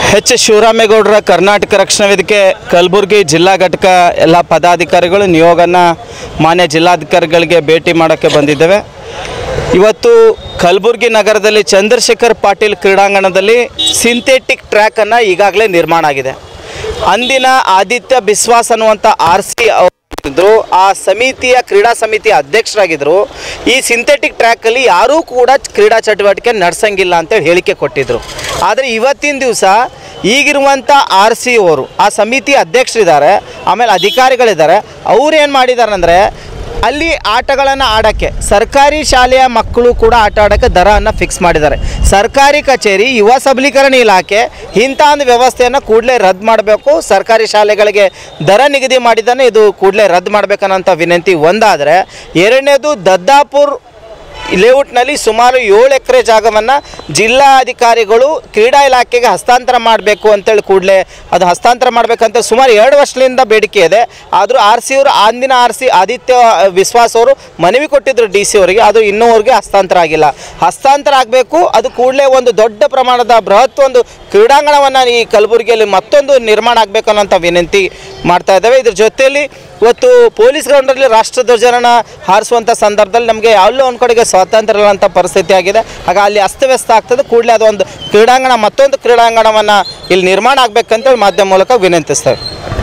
H ಶಿವರಾಮೇಗೌಡರ Karnataka ರಕ್ಷಣಾ ವೇದಿಕೆ ಕಲಬುರಗಿ ಜಿಲ್ಲಾ ಘಟಕ ಎಲ್ಲ ಪದಾಧಿಕಾರಿಗಳು ನಿಯೋಗನ ಮಾನ್ಯ ಜಿಲ್ಲಾಧಿಕಾರಿಗಳಿಗೆ ಭೇಟಿ ಮಾಡೋಕ್ಕೆ ಬಂದಿದ್ದೇವೆ ಇವತ್ತು ಕಲಬುರಗಿ ನಗರದಲ್ಲಿ ಚಂದ್ರಶೇಖರ್ ಪಾಟೀಲ್ ಕ್ರೀಡಾಂಗಣದಲ್ಲಿ ಸಿಂಥೆಟಿಕ್ ಟ್ರ್ಯಾಕನ್ನು ಈಗಾಗಲೇ ನಿರ್ಮಾಣ ಆಗಿದೆ ಅಂದಿನ ಆದಿತ್ಯ ಬಿಸ್ವಾಸ್ ಅನ್ನುವಂಥ ಆರ್ ಸಿ ಇದ್ರು ಆ ಸಮಿತಿಯ ಕ್ರೀಡಾ ಸಮಿತಿಯ ಅಧ್ಯಕ್ಷರಾಗಿದ್ದರು ಈ ಸಿಂಥೆಟಿಕ್ ಟ್ರ್ಯಾಕಲ್ಲಿ ಯಾರೂ ಕೂಡ ಕ್ರೀಡಾ ಚಟುವಟಿಕೆ ನಡೆಸಂಗಿಲ್ಲ ಅಂತೇಳಿ ಹೇಳಿಕೆ ಕೊಟ್ಟಿದ್ದರು ಆದರೆ ಇವತ್ತಿನ ದಿವಸ ಈಗಿರುವಂಥ ಆರ್ ಸಿ ಅವರು ಆ ಸಮಿತಿ ಅಧ್ಯಕ್ಷರಿದ್ದಾರೆ ಆಮೇಲೆ ಅಧಿಕಾರಿಗಳಿದ್ದಾರೆ ಅವ್ರು ಏನು ಮಾಡಿದ್ದಾರೆ ಅಂದರೆ ಅಲ್ಲಿ ಆಟಗಳನ್ನು ಆಡೋಕ್ಕೆ ಸರ್ಕಾರಿ ಶಾಲೆಯ ಮಕ್ಕಳು ಕೂಡ ಆಟ ಆಡೋಕ್ಕೆ ದರವನ್ನು ಫಿಕ್ಸ್ ಮಾಡಿದ್ದಾರೆ ಸರ್ಕಾರಿ ಕಚೇರಿ ಯುವ ಸಬಲೀಕರಣ ಇಲಾಖೆ ಇಂಥ ಒಂದು ವ್ಯವಸ್ಥೆಯನ್ನು ಕೂಡಲೇ ರದ್ದು ಮಾಡಬೇಕು ಸರ್ಕಾರಿ ಶಾಲೆಗಳಿಗೆ ದರ ನಿಗದಿ ಮಾಡಿದ್ದಾನೆ ಇದು ಕೂಡಲೇ ರದ್ದು ಮಾಡಬೇಕನ್ನೋಂಥ ವಿನಂತಿ ಒಂದಾದರೆ ಎರಡನೇದು ದದ್ದಾಪುರ್ ಲೇಔಟ್ನಲ್ಲಿ ಸುಮಾರು ಏಳು ಎಕರೆ ಜಾಗವನ್ನು ಜಿಲ್ಲಾಧಿಕಾರಿಗಳು ಕ್ರೀಡಾ ಇಲಾಖೆಗೆ ಹಸ್ತಾಂತರ ಮಾಡಬೇಕು ಅಂತೇಳಿ ಕೂಡಲೇ ಅದು ಹಸ್ತಾಂತರ ಮಾಡಬೇಕಂತ ಸುಮಾರು ಎರಡು ವರ್ಷದಿಂದ ಬೇಡಿಕೆ ಇದೆ ಆದರೂ ಆರ್ ಸಿ ಅವರು ಅಂದಿನ ಆರ್ ಸಿ ಆದಿತ್ಯ ವಿಶ್ವಾಸ್ ಅವರು ಮನವಿ ಕೊಟ್ಟಿದ್ದರು ಡಿ ಸಿ ಅವರಿಗೆ ಅದು ಇನ್ನೂವರೆಗೆ ಹಸ್ತಾಂತರ ಆಗಿಲ್ಲ ಹಸ್ತಾಂತರ ಆಗಬೇಕು ಅದು ಕೂಡಲೇ ಒಂದು ದೊಡ್ಡ ಪ್ರಮಾಣದ ಬೃಹತ್ ಒಂದು ಕ್ರೀಡಾಂಗಣವನ್ನು ಈ ಕಲಬುರಗಿಯಲ್ಲಿ ಮತ್ತೊಂದು ನಿರ್ಮಾಣ ಆಗಬೇಕು ಅನ್ನೋಂಥ ವಿನಂತಿ ಮಾಡ್ತಾ ಇದ್ದೇವೆ ಇದ್ರ ಜೊತೆಯಲ್ಲಿ ಇವತ್ತು ಪೊಲೀಸ್ ಗ್ರೌಂಡಲ್ಲಿ ರಾಷ್ಟ್ರಧ್ವಜನ ಹಾರಿಸುವಂಥ ಸಂದರ್ಭದಲ್ಲಿ ನಮಗೆ ಎಲ್ಲೋ ಒಂದು ಕಡೆಗೆ ಸ್ವಾತಂತ್ರ್ಯ ಇರುವಂಥ ಪರಿಸ್ಥಿತಿ ಆಗಿದೆ ಆಗ ಅಲ್ಲಿ ಅಸ್ತವ್ಯಸ್ತ ಆಗ್ತದೆ ಕೂಡಲೇ ಅದೊಂದು ಕ್ರೀಡಾಂಗಣ ಮತ್ತೊಂದು ಕ್ರೀಡಾಂಗಣವನ್ನು ಇಲ್ಲಿ ನಿರ್ಮಾಣ ಆಗಬೇಕಂತೇಳಿ ಮಾಧ್ಯಮ ಮೂಲಕ ವಿನಂತಿಸ್ತೇವೆ